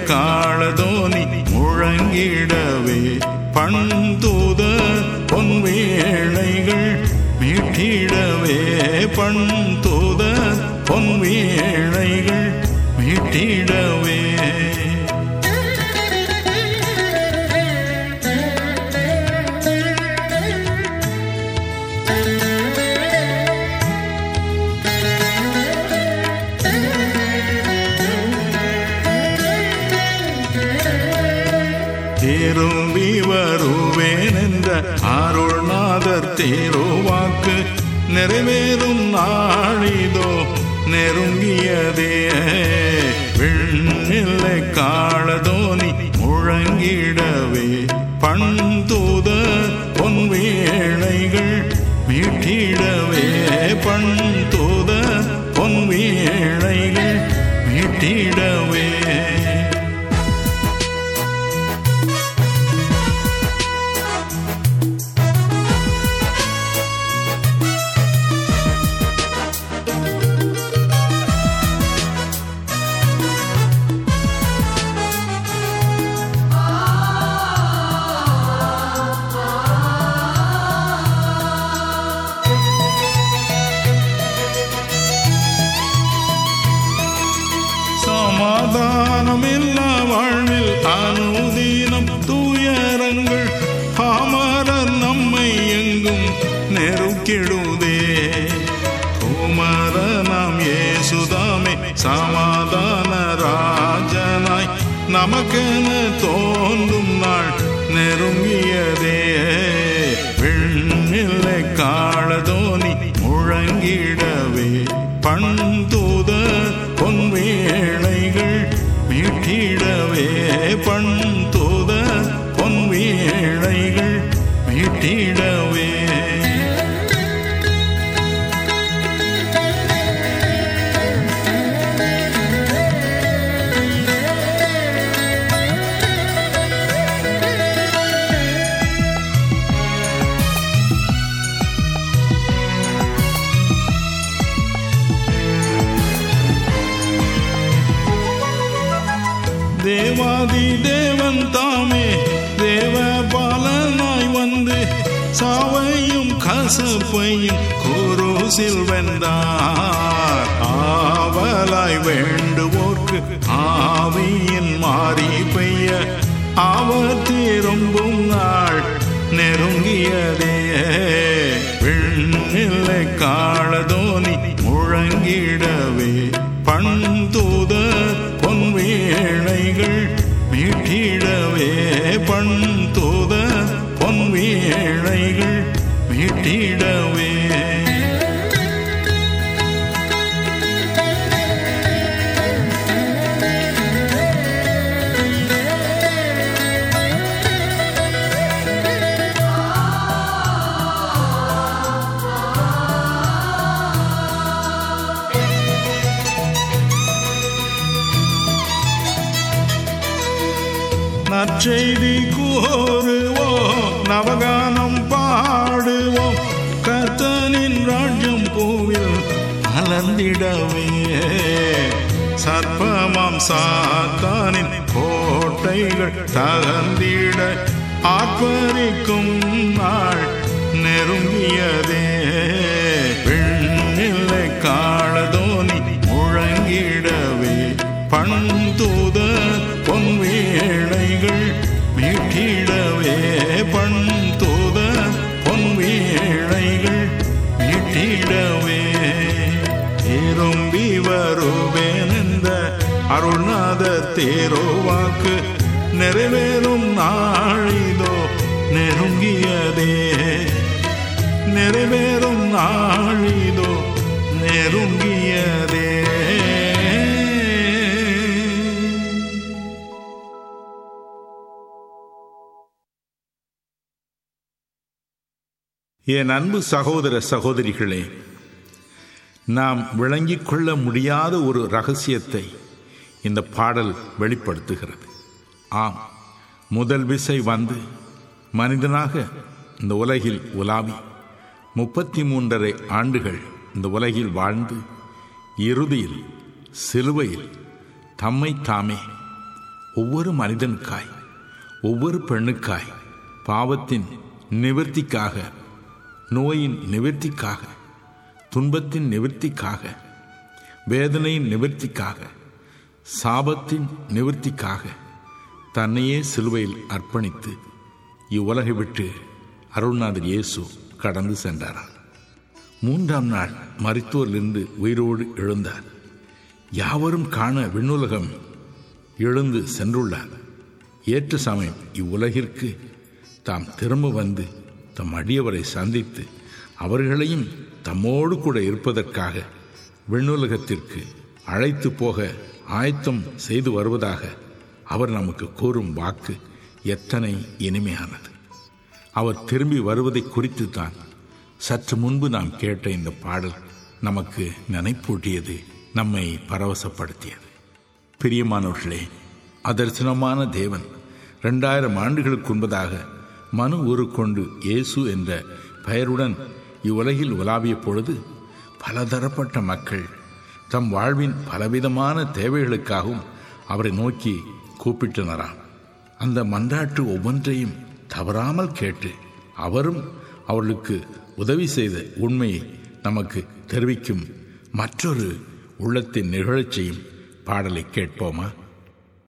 காளதோனி முழங்கிடவே பண்தூத பொன்வேளைகள் மீட்டிடவே பண்தூத பொன்வேளைகள் மீட்டிடவே திரும்பி வருவேன் என்ற அருள்நாதர் தேரோவாக்கு நிறைவேறும் நாளிதோ நெருங்கியதே விண்ணில்லை காளதோனி முழங்கிடவே பண்தூத பொன்வேளைகள் மீட்டிடவே பண்தூத பொன்வேளைகள் மீட்டிடவே சமாதானம் இல்லா வாழ்வில் அனுதீனம் தூயரங்கள் பாமரர் நம்மை எங்கும் நெருக்கிடுதே குமர நாம் ஏசுதாமே சமாதான ராஜனாய் நமக்கென தோன்றும் நாள் நெருங்கியதே விண்ணில்லை காளதோனி முழங்கிடவே பண்தூத பொன்வேளைகள் மீட்டிடவே பண்தூத பொன்வேளைகள் மீட்டிடவே தேவாதி தேவன் தாமே தேவ பாலனாய் வந்து சாவையும் கசப்பையும் குருசில் வென்றார் ஆவலாய் வேண்டுவோர்க்கு ஆவியின் மாறி பெய்ய அவர் திரும்பும் நாள் நெருங்கியதே விண்ணில்லை காளதோனி முழங்கிடவே பண்தூத பொன்வேளைகள் மீட்டிடவே பண்தூத பொன்வேளைகள் மீட்டிடவே நற்செய்தி கூறுவோம் நவகானம் பாடுவோம் கர்த்தனின் ராஜ்யம் பூவில் அலர்ந்திடவே சர்ப்பமாம் சாத்தானின் கோட்டைகள் தகர்ந்திட ஆர்ப்பரிக்கும் நாள் நெருங்கியதே பெண்ணில்லை காளதோனி முழங்கிடவே பண்தூத பொன்வேளைகள் மீட்டிடவே பண்தூத பொன்வேளைகள் மீட்டிடவே திரும்பி வருவேன் என்ற அருள்நாத தேரோவாக்கு நிறைவேறும் நாளிதோ நெருங்கியதே நிறைவேறும் நாளிதோ நெருங்கியதே என் அன்பு சகோதர சகோதரிகளே நாம் விளங்கிக் கொள்ள முடியாத ஒரு ரகசியத்தை இந்த பாடல் வெளிப்படுத்துகிறது ஆம் முதல் விசை வந்து மனிதனாக இந்த உலகில் உலாவி முப்பத்தி மூன்றரை ஆண்டுகள் இந்த உலகில் வாழ்ந்து இறுதியில் சிலுவையில் தம்மை தாமே ஒவ்வொரு மனிதனுக்காய் ஒவ்வொரு பெண்ணுக்காய் பாவத்தின் நிவர்த்திக்காக நோயின் நிவர்த்திக்காக துன்பத்தின் நிவர்த்திக்காக வேதனையின் நிவர்த்திக்காக சாபத்தின் நிவர்த்திக்காக தன்னையே சிலுவையில் அர்ப்பணித்து இவ்வுலகை விட்டு அருள்நாதர் இயேசு கடந்து சென்றாராம் மூன்றாம் நாள் மருத்துவரிலிருந்து உயிரோடு எழுந்தார் யாவரும் காண விண்ணுலகம் எழுந்து சென்றுள்ளார் ஏற்ற சமயம் இவ்வுலகிற்கு தாம் திரும்ப வந்து தம் அடியவரை சந்தித்து அவர்களையும் தம்மோடு கூட இருப்பதற்காக விண்ணுலகத்திற்கு அழைத்து போக ஆயத்தம் செய்து வருவதாக அவர் நமக்கு கூறும் வாக்கு எத்தனை இனிமையானது அவர் திரும்பி வருவதை குறித்து தான் சற்று முன்பு நாம் கேட்ட இந்த பாடல் நமக்கு நினைப்பூட்டியது நம்மை பரவசப்படுத்தியது பிரியமானவர்களே அதர்சனமான தேவன் ரெண்டாயிரம் ஆண்டுகளுக்கு முன்பதாக மனு உருக்கொண்டு இயேசு என்ற பெயருடன் இவ்வுலகில் உலாவிய பொழுது பலதரப்பட்ட மக்கள் தம் வாழ்வின் பலவிதமான தேவைகளுக்காகவும் அவரை நோக்கி கூப்பிட்டனராம் அந்த மன்றாட்டு ஒவ்வொன்றையும் தவறாமல் கேட்டு அவரும் அவர்களுக்கு உதவி செய்த உண்மையை நமக்கு தெரிவிக்கும் மற்றொரு உள்ளத்தின் நிகழ்ச்சியும் பாடலை கேட்போமா